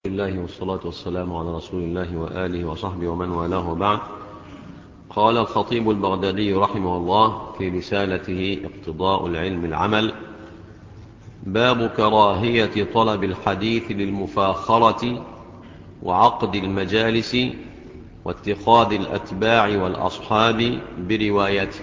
الله والصلاة والسلام على رسول الله وآله وصحبه ومن والاه بعد قال الخطيب البغدادي رحمه الله في رسالته اقتضاء العلم العمل باب كراهية طلب الحديث للمفاخرة وعقد المجالس واتخاذ الأتباع والأصحاب بروايته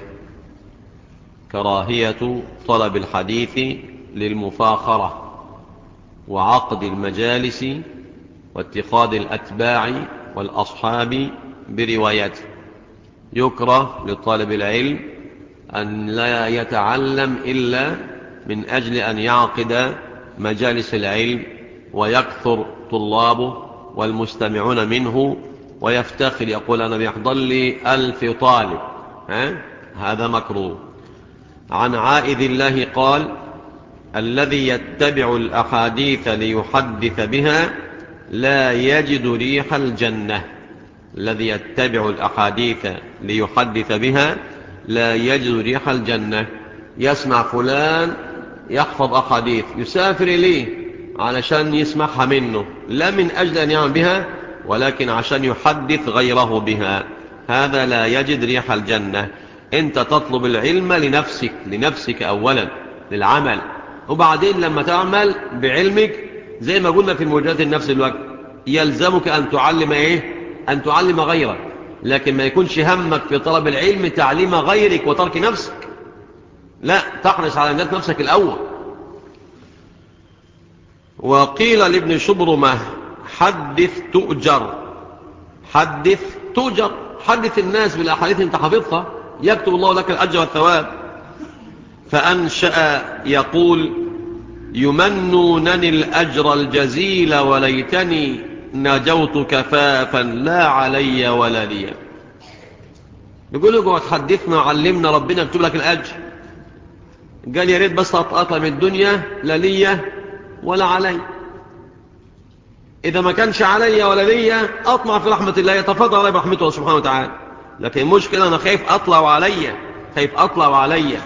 كراهية طلب الحديث للمفاخرة وعقد المجالس واتخاذ الأتباع والأصحاب بروايته يكره لطالب العلم أن لا يتعلم إلا من أجل أن يعقد مجالس العلم ويكثر طلابه والمستمعون منه ويفتخر يقول أنا بيحضر لي ألف طالب ها؟ هذا مكروه عن عائذ الله قال الذي يتبع الأحاديث ليحدث بها لا يجد ريح الجنة الذي يتبع الأحاديث ليحدث بها لا يجد ريح الجنة يسمع فلان يحفظ أحاديث يسافر إليه علشان يسمعها منه لا من أجل أن يعمل بها ولكن عشان يحدث غيره بها هذا لا يجد ريح الجنة انت تطلب العلم لنفسك لنفسك أولا للعمل وبعدين لما تعمل بعلمك زي ما قلنا في الموجودات النفس الوقت يلزمك أن تعلم إيه أن تعلم غيرك لكن ما يكونش همك في طلب العلم تعليم غيرك وترك نفسك لا تحرص على نجاة نفسك الأول وقيل لابن شبرمة حدث تؤجر حدث تؤجر حدث الناس بالأحاديث انت حفظها يكتب الله لك الأجر والثواب فأنشأ يقول يمنونني الأجر الجزيل وليتني نجوت كفافا لا علي ولا لي يقول له تحدثنا علمنا ربنا يكتب لك الأجر قال يا ريت بس أطلع من الدنيا لا لي ولا علي إذا ما كانش علي ولا لي أطمع في رحمة الله يتفضل علي برحمته سبحانه وتعالى لكن المشكلة أنا خايف أطلع علي خايف أطلع علي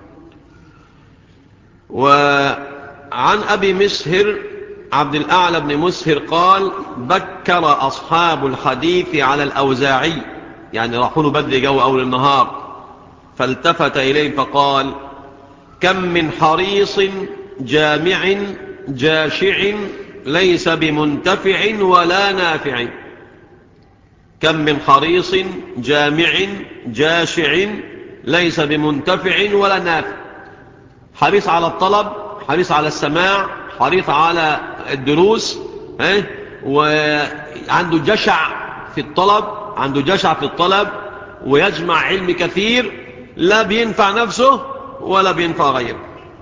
وعن أبي مسهر عبد الأعلى بن مسهر قال بكر أصحاب الحديث على الأوزاعي يعني راحوا له بدري جو أول النهار فالتفت إليه فقال كم من حريص جامع جاشع ليس بمنتفع ولا نافع كم من حريص جامع جاشع ليس بمنتفع ولا نافع حريص على الطلب حريص على السماع حريص على الدروس اه؟ وعنده جشع في الطلب عنده جشع في الطلب ويجمع علم كثير لا بينفع نفسه ولا بينفع غيره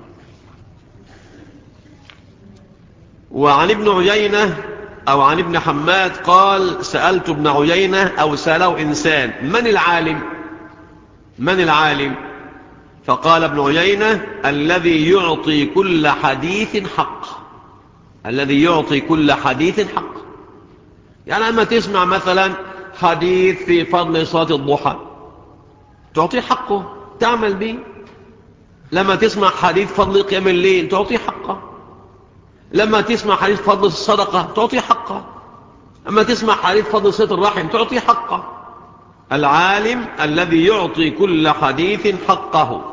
وعن ابن عيينة أو عن ابن حماد قال سألت ابن عيينة أو سأله إنسان من العالم من العالم فقال ابن عيينة الذي يعطي كل حديث حق الذي يعطي كل حديث حق يعني لما تسمع مثلا حديث في فضل صلاة الضحى تعطيه حقه تعمل به لما تسمع حديث فضل قيام الليل تعطيه حقه لما تسمع حديث فضل الصدقة تعطيه حقه لما تسمع حديث فضل صلة الرحم تعطيه حقه العالم الذي يعطي كل حديث حقه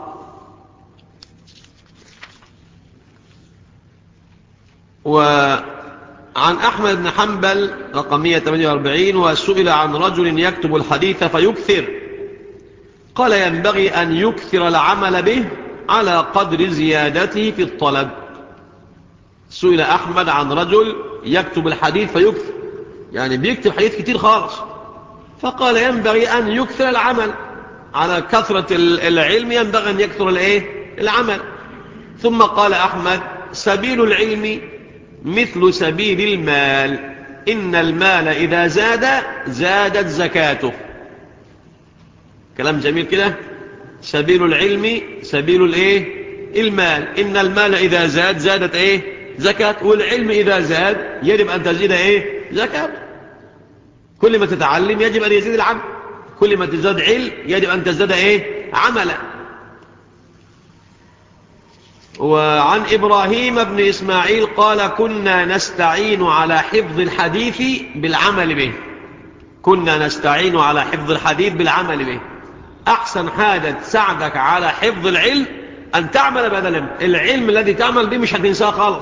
وعن أحمد بن حنبل رقم 148 وسئل عن رجل يكتب الحديث فيكثر قال ينبغي أن يكثر العمل به على قدر زيادته في الطلب سئل أحمد عن رجل يكتب الحديث فيكثر يعني بيكتب حديث كتير خالص فقال ينبغي أن يكثر العمل على كثرة العلم ينبغي أن يكثر الايه العمل ثم قال أحمد سبيل العلم مثل سبيل المال إن المال إذا زاد زادت زكاته كلام جميل كده سبيل العلم سبيل الايه المال إن المال إذا زاد زادت ايه زكاة والعلم إذا زاد يجب أن تزيد ايه زكاة كل ما تتعلم يجب أن يزيد العمل كل ما تزداد علم يجب أن تزداد ايه عملا وعن إبراهيم بن إسماعيل قال كنا نستعين على حفظ الحديث بالعمل به كنا نستعين على حفظ الحديث بالعمل به أحسن حاجة تساعدك على حفظ العلم أن تعمل بهذا العلم العلم الذي تعمل به مش هتنساه خالص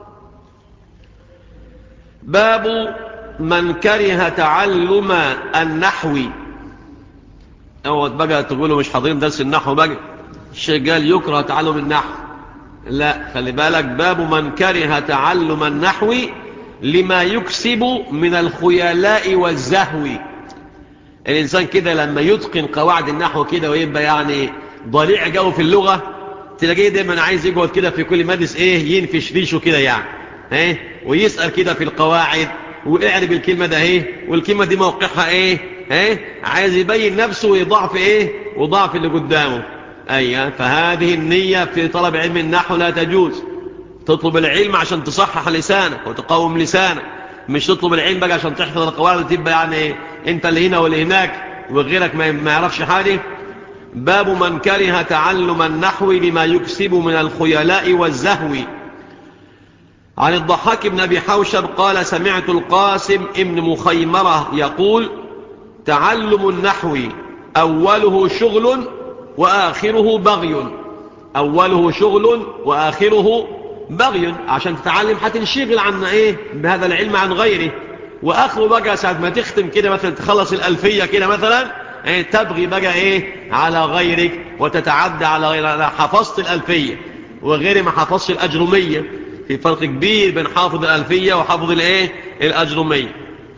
باب من كره تعلم النحو أول بقى تقولوا مش حاضرين درس النحو بقى الشيء قال يكره تعلم النحو لا خلي بالك باب من كره تعلم النحو لما يكسب من الخيلاء والزهو الإنسان كده لما يتقن قواعد النحو كده ويبقى يعني ضليع جو في اللغة تلاقيه دايما عايز يقعد كده في كل مادس ايه ينفش ريشه كده يعني ايه ويسأل كده في القواعد واعرب الكلمة ده ايه والكلمة دي موقعها ايه ايه عايز يبين نفسه ويضعف ايه وضعف اللي قدامه ايوه فهذه النية في طلب علم النحو لا تجوز تطلب العلم عشان تصحح لسانك وتقوم لسانك مش تطلب العلم بقى عشان تحفظ القواعد وتبقى يعني ايه انت اللي هنا واللي هناك وغيرك ما يعرفش حاجه باب من كره تعلم النحو لما يكسب من الخيلاء والزهو عن الضحاك بن أبي حوشب قال سمعت القاسم ابن مخيمرة يقول تعلم النحو أوله شغل وآخره بغي أوله شغل وآخره بغي عشان تتعلم هتنشغل عن إيه بهذا العلم عن غيره وآخره بقى ساعة ما تختم كده مثلا تخلص الألفية كده مثلا يعني تبغي بقى إيه على غيرك وتتعدى على غيرك حفظت الألفية وغير ما حفظش الأجرمية في فرق كبير بين حافظ الألفية وحافظ الإيه الأجرمية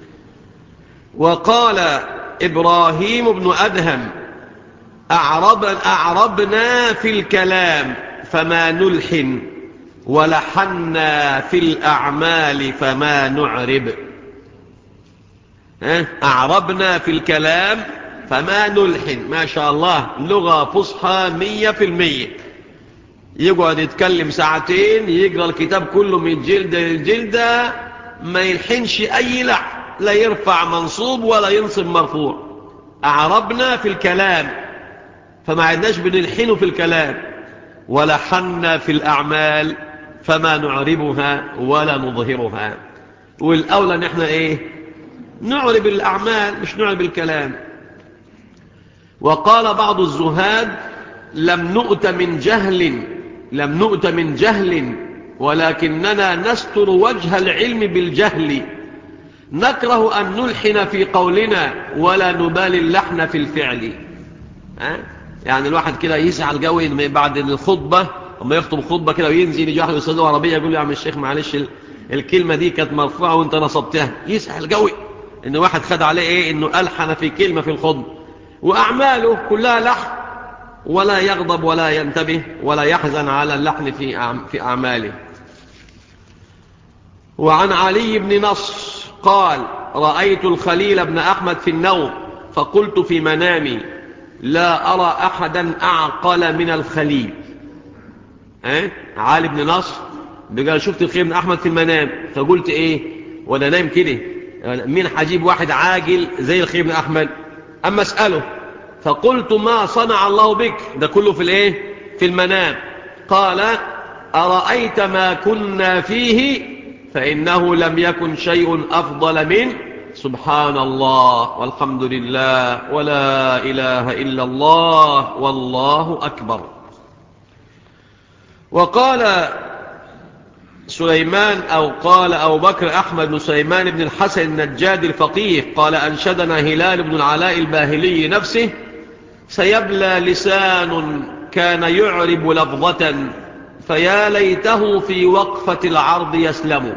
وقال إبراهيم بن أدهم أعرب أعربنا في الكلام فما نلحن ولحنا في الأعمال فما نعرب أعربنا في الكلام فما نلحن ما شاء الله لغة فصحى مية في المية يقعد يتكلم ساعتين يقرأ الكتاب كله من جلدة للجلدة ما يلحنش أي لحن لا يرفع منصوب ولا ينصب مرفوع أعربنا في الكلام فما عدناش بنلحنه في الكلام ولحنا في الأعمال فما نعربها ولا نظهرها والأولى نحن إيه نعرب الأعمال مش نعرب الكلام وقال بعض الزهاد لم نؤت من جهل لم نؤت من جهل ولكننا نستر وجه العلم بالجهل نكره أن نلحن في قولنا ولا نبالي اللحن في الفعل أه؟ يعني الواحد كده يسعى قوي بعد الخطبة وما يخطب خطبة كده وينزل يجي واحد يستاذ عربية يقول له يا عم الشيخ معلش الكلمة دي كانت مرفوعة وانت نصبتها يسعى قوي ان واحد خد عليه ايه انه ألحن في كلمة في الخطبة وأعماله كلها لحن ولا يغضب ولا ينتبه ولا يحزن على اللحن في في أعماله وعن علي بن نصر قال رأيت الخليل بن أحمد في النوم فقلت في منامي لا أرى أحدا أعقل من الخليل أه؟ علي بن نصر بقال شفت الخليل بن أحمد في المنام فقلت إيه وأنا نايم كده مين حجيب واحد عاجل زي الخليل بن أحمد أما أسأله فقلت ما صنع الله بك ده كله في الإيه في المنام قال أرأيت ما كنا فيه فإنه لم يكن شيء أفضل من سبحان الله والحمد لله ولا إله إلا الله والله أكبر وقال سليمان أو قال أبو بكر أحمد بن سليمان بن الحسن النجاد الفقيه قال أنشدنا هلال بن العلاء الباهلي نفسه سيبلى لسان كان يعرب لفظة فيا ليته في وقفة العرض يسلم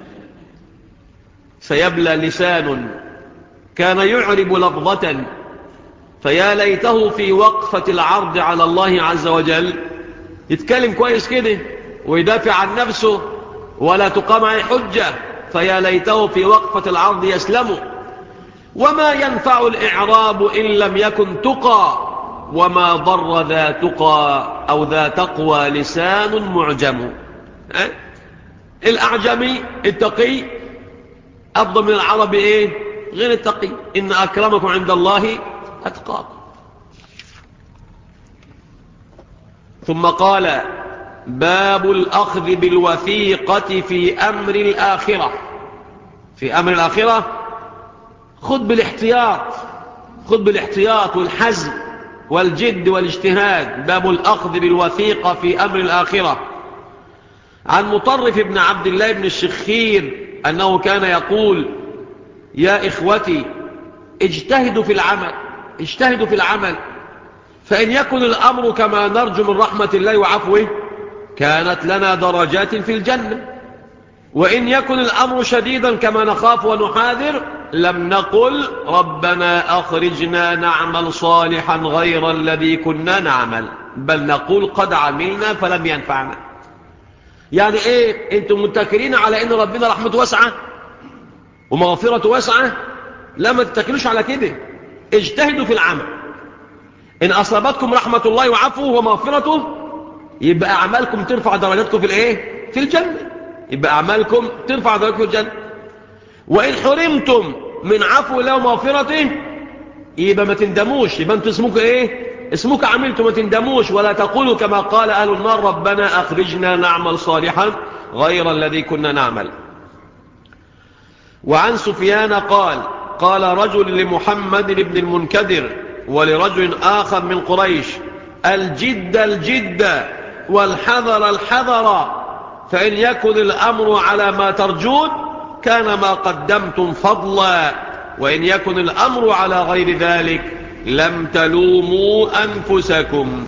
سيبلى لسان كان يعرب لفظة فيا ليته في وقفة العرض على الله عز وجل يتكلم كويس كده ويدافع عن نفسه ولا تقام عليه حجة فيا ليته في وقفة العرض يسلم وما ينفع الإعراب إن لم يكن تقى وما ضر ذا تقى أو ذا تقوى لسان معجم أه؟ الأعجمي التقي أفضل من العربي إيه غير التقي إن أكرمكم عند الله أتقاكم ثم قال باب الأخذ بالوثيقة في أمر الآخرة في أمر الآخرة خذ بالاحتياط خذ بالاحتياط والحزم والجد والاجتهاد باب الأخذ بالوثيقة في أمر الآخرة عن مطرف بن عبد الله بن الشخير أنه كان يقول يا إخوتي اجتهدوا في العمل اجتهدوا في العمل فإن يكن الأمر كما نرجو من رحمة الله وعفوه كانت لنا درجات في الجنة وإن يكن الأمر شديدا كما نخاف ونحاذر لم نقل ربنا أخرجنا نعمل صالحا غير الذي كنا نعمل بل نقول قد عملنا فلم ينفعنا يعني ايه انتم متكرين على ان ربنا رحمته واسعة ومغفرته واسعة لا ما تتكلوش على كده اجتهدوا في العمل ان اصابتكم رحمة الله وعفوه ومغفرته يبقى اعمالكم ترفع درجاتكم في الايه في الجنة يبقى اعمالكم ترفع درجاتكم في الجنة وان حرمتم من عفو الله ومغفرته يبقى ما تندموش يبقى انتوا اسمكم ايه اسمك عملتم ما تندموش ولا تقولوا كما قال أهل النار ربنا أخرجنا نعمل صالحا غير الذي كنا نعمل وعن سفيان قال قال رجل لمحمد بن المنكدر ولرجل آخر من قريش الجد الجد والحذر الحذر فإن يكن الأمر على ما ترجون كان ما قدمتم فضلا وإن يكن الأمر على غير ذلك لم تلوموا أنفسكم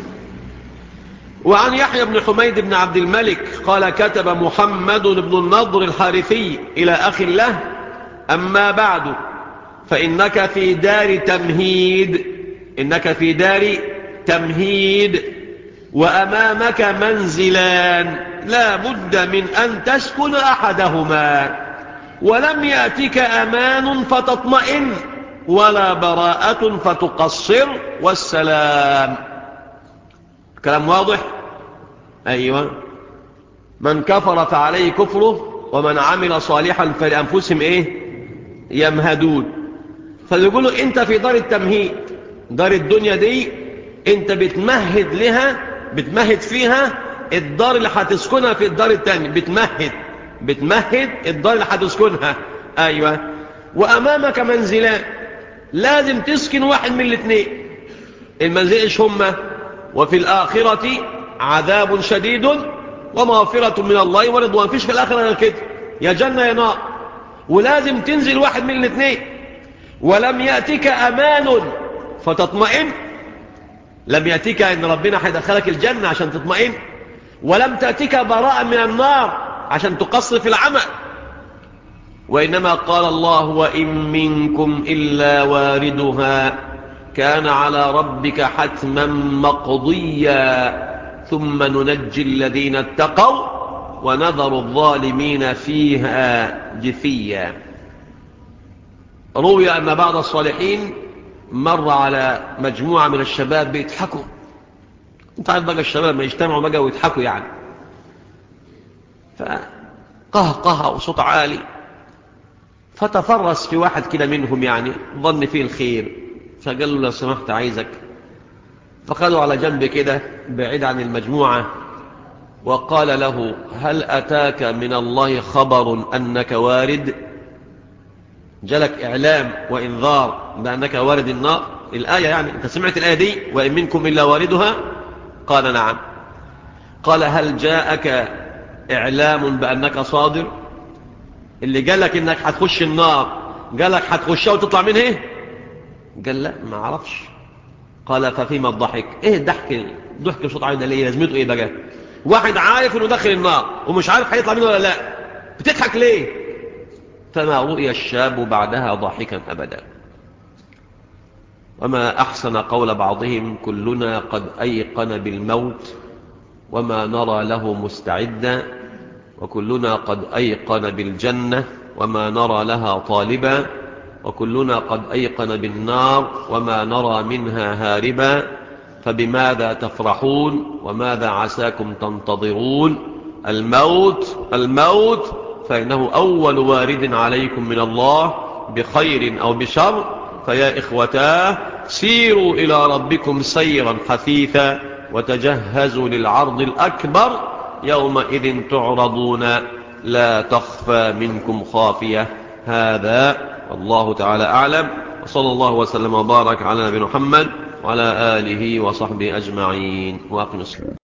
وعن يحيى بن حميد بن عبد الملك قال كتب محمد بن النضر الحارثي إلى أخ له أما بعد فإنك في دار تمهيد إنك في دار تمهيد وأمامك منزلان لا بد من أن تسكن أحدهما ولم يأتك أمان فتطمئن ولا براءة فتقصر والسلام كلام واضح أيوة من كفر فعليه كفره ومن عمل صالحا فلأنفسهم إيه يمهدون فيقولوا أنت في دار التمهيد دار الدنيا دي أنت بتمهد لها بتمهد فيها الدار اللي هتسكنها في الدار التاني بتمهد بتمهد الدار اللي هتسكنها أيوة وأمامك منزلان لازم تسكن واحد من الاثنين المنزل ايش هما وفي الآخرة عذاب شديد ومغفرة من الله ورضوان فيش في الآخرة غير كده يا جنة يا نار ولازم تنزل واحد من الاثنين ولم يأتك أمان فتطمئن لم يأتك أن ربنا هيدخلك الجنة عشان تطمئن ولم تأتك براءة من النار عشان تقصر في العمل وإنما قال الله وإن منكم إلا واردها كان على ربك حتما مقضيا ثم ننجي الذين اتقوا ونذر الظالمين فيها جثيا روي أن بعض الصالحين مر على مجموعة من الشباب بيضحكوا انت عارف بقى الشباب ما يجتمعوا بقى ويضحكوا يعني فقهقه وصوت عالي فتفرس في واحد كده منهم يعني ظن فيه الخير فقال له لو سمحت عايزك فخذوا على جنب كده بعيد عن المجموعة وقال له هل أتاك من الله خبر أنك وارد جلك إعلام وإنذار بأنك وارد النار الآية يعني أنت سمعت الآية دي وإن منكم إلا واردها قال نعم قال هل جاءك إعلام بأنك صادر اللي قالك انك هتخش النار قالك هتخشها وتطلع منها ايه قال لا ما اعرفش قال ففيما الضحك ايه الضحك ضحك بصوت عالي ده ليه لازمته ايه بقى واحد عارف انه داخل النار ومش عارف هيطلع منه ولا لا بتضحك ليه فما رؤي الشاب بعدها ضاحكا ابدا وما احسن قول بعضهم كلنا قد ايقن بالموت وما نرى له مستعدا وكلنا قد أيقن بالجنة وما نرى لها طالبا وكلنا قد أيقن بالنار وما نرى منها هاربا فبماذا تفرحون وماذا عساكم تنتظرون الموت الموت فإنه أول وارد عليكم من الله بخير أو بشر فيا إخوتاه سيروا إلى ربكم سيرا حثيثا وتجهزوا للعرض الأكبر يومئذ تعرضون لا تخفى منكم خافية هذا والله تعالى أعلم وصلى الله وسلم وبارك على نبي محمد وعلى آله وصحبه أجمعين وأقم الصلاة